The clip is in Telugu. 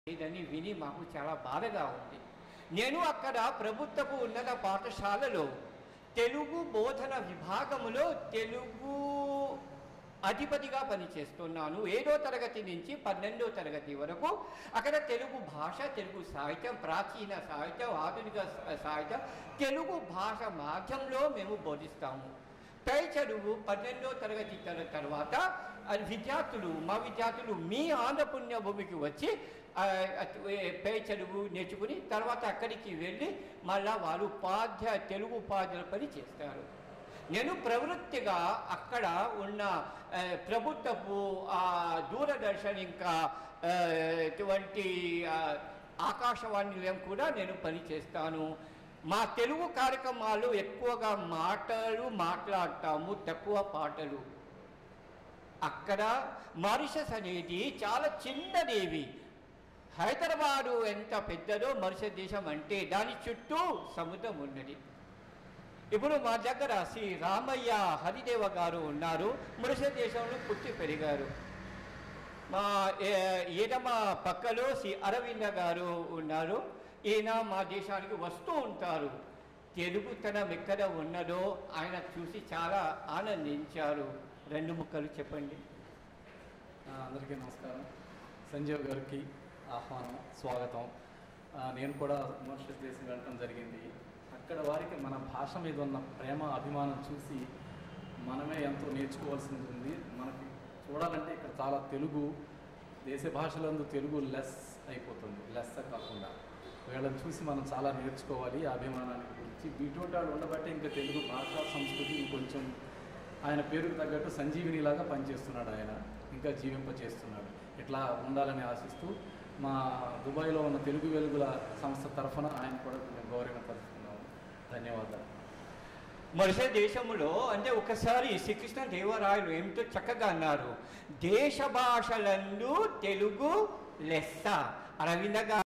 ఇదని విని మాకు చాలా బాధగా ఉంది నేను అక్కడ ప్రభుత్వపు ఉన్నత పాఠశాలలో తెలుగు బోధన విభాగములో తెలుగు అధిపతిగా పనిచేస్తున్నాను ఏడో తరగతి నుంచి పన్నెండో తరగతి వరకు అక్కడ తెలుగు భాష తెలుగు సాహిత్యం ప్రాచీన సాహిత్యం ఆధునిక సా- సాహిత్యం తెలుగు భాష మాధ్యమంలో మేము బోధిస్తాము పై చదువు పన్నెండో తరగతి తర- తర్వాత ఆ విద్యార్థులు మా విద్యార్థులు మీ ఆంధ్రపుణ్య భూమికి వచ్చి ఆ, అట్- ఏ- పై చదువు నేర్చుకుని తర్వాత అక్కడికి వెళ్ళి మళ్ళా వాళ్ళు ఉపాధ్యాయ తెలుగు ఉపాధ్యాయుల పని చేస్తారు నేను ప్రవృత్తిగా అక్కడ ఉన్న ఆ, ప్రభుత్వపు ఆ, దూరదర్శన్ ఇంకా ఆ, ఇటువంటి ఆ, ఆకాశవాణి నిలయం కూడా నేను పని చేస్తాను మా తెలుగు కార్యక్రమాలు ఎక్కువగా మాటలు మాట్లాడతాము తక్కువ పాటలు అక్కడ మారిషస్ అనేది చాలా చిన్నదేవి హైదరాబాదు ఎంత పెద్దదో మరుసటి దేశం అంటే దాని చుట్టూ సముద్రం ఉన్నది ఇప్పుడు మా దగ్గర శ్రీ రామయ్య హరిదేవ గారు ఉన్నారు మరుసటి దేశంలో పుట్టి పెరిగారు మా ఏ- ఈయన మా పక్కలో శ్రీ అరవింద గారు ఉన్నారు ఈయన మా దేశానికి వస్తూ ఉంటారు తెలుగుతనం ఎక్కడ ఉన్నదో ఆయన చూసి చాలా ఆనందించారు రెండు ముక్కలు చెప్పండి ఆ, అందరికీ నమస్కారం సంజీవ్ గారికి ఆహ్వానం స్వాగతం ఆ, నేను కూడా మోరిషస్ దేశం వెళ్ళటం జరిగింది అక్కడ వారికి మన భాష మీద ఉన్న ప్రేమ అభిమానం చూసి మనమే ఎంతో నేర్చుకోవాల్సింది ఉంది మనకి చూడాలంటే ఇక్కడ చాలా తెలుగు దేశ భాషలందు తెలుగు లెస్ అయిపోతుంది లెస్ కాకుండా వీళ్ళని చూసి మనం చాలా నేర్చుకోవాలి ఆ అభిమానానికి గురించి ఇటువంటి వాళ్ళు ఉండబట్టే ఇంకా తెలుగు భాషా సంస్కృతి ఇంకొంచెం ఆయన పేరుకు తగ్గట్టు సంజీవినిలాగా పనిచేస్తున్నాడు ఆయన ఇంకా జీవింప చేస్తున్నాడు ఇట్లా ఉండాలని ఆశిస్తూ మా దుబాయ్లో ఉన్న తెలుగు వెలుగుల సంస్థ తరఫున ఆయన కూడా మేము గౌరవం తలుపుతున్నాము ధన్యవాదాలు మరుసటి దేశంలో అంటే ఒకసారి శ్రీకృష్ణ దేవరాయలు ఏమిటో చక్కగా అన్నారు దేశ భాషలందు తెలుగు లెస్స అరవింద గారు